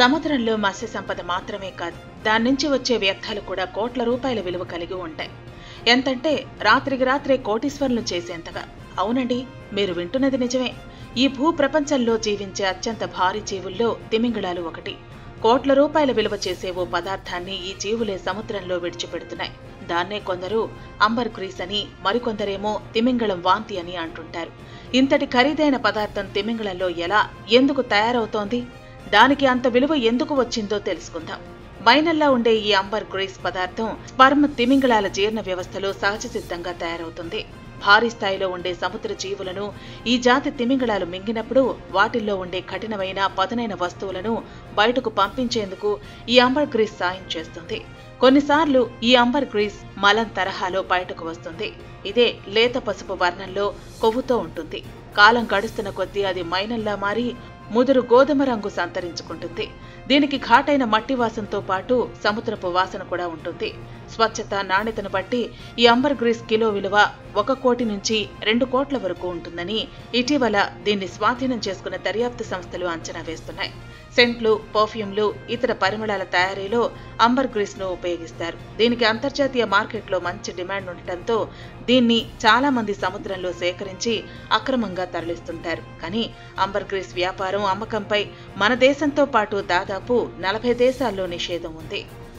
సముద్రంలో మత్స్య సంపద మాత్రమే కాదు దాని నుంచి వచ్చే వ్యర్థాలు కూడా కోట్ల రూపాయల విలువ కలిగి ఉంటాయి ఎంతంటే రాత్రికి రాత్రే కోటీశ్వరులు చేసేంతగా అవునండి మీరు వింటున్నది నిజమే ఈ భూ ప్రపంచంలో జీవించే అత్యంత భారీ జీవుల్లో తిమింగళాలు ఒకటి కోట్ల రూపాయల విలువ చేసే ఓ పదార్థాన్ని ఈ జీవులే సముద్రంలో విడిచిపెడుతున్నాయి దాన్నే కొందరు అంబర్ క్రీస్ అని మరికొందరేమో తిమింగళం వాంతి అని అంటుంటారు ఇంతటి ఖరీదైన పదార్థం తిమింగళంలో ఎలా ఎందుకు తయారవుతోంది దానికి అంత విలువ ఎందుకు వచ్చిందో తెలుసుకుందాం మైనల్లా ఉండే ఈ అంబర్ గ్రీస్ పదార్థం స్పర్మ్ తిమింగళాల జీర్ణ వ్యవస్థలో సహజ సిద్ధంగా తయారవుతుంది భారీ స్థాయిలో ఉండే సముద్ర జీవులను ఈ జాతి తిమింగళాలు మింగినప్పుడు వాటిల్లో ఉండే కఠినమైన పదునైన వస్తువులను బయటకు పంపించేందుకు ఈ అంబర్ గ్రీస్ సాయం చేస్తుంది కొన్నిసార్లు ఈ అంబర్ గ్రీస్ మలం తరహాలో బయటకు వస్తుంది ఇదే లేత పసుపు వర్ణంలో కొవ్వుతో ఉంటుంది కాలం గడుస్తున్న కొద్దీ అది మైనంలా మారి ముదురు గోధుమ రంగు సంతరించుకుంటుంది దీనికి ఘాటైన మట్టి వాసనతో పాటు సముద్రపు వాసన కూడా ఉంటుంది స్వచ్ఛత నాణ్యతను బట్టి ఈ అంబర్ గ్రీస్ కిలో విలువ ఒక కోటి నుంచి రెండు కోట్ల వరకు ఉంటుందని ఇటీవల దీన్ని స్వాధీనం చేసుకున్న దర్యాప్తు సంస్థలు అంచనా వేస్తున్నాయి సెంట్లు పర్ఫ్యూమ్లు ఇతర పరిమళాల తయారీలో అంబర్ గ్రీస్ ను ఉపయోగిస్తారు దీనికి అంతర్జాతీయ మార్కెట్లో మంచి డిమాండ్ ఉండటంతో దీన్ని చాలా మంది సముద్రంలో సేకరించి అక్రమంగా తరలిస్తుంటారు కానీ అంబర్ గ్రీస్ వ్యాపారం అమ్మకంపై మన దేశంతో పాటు దాదాపు నలభై దేశాల్లో నిషేధం ఉంది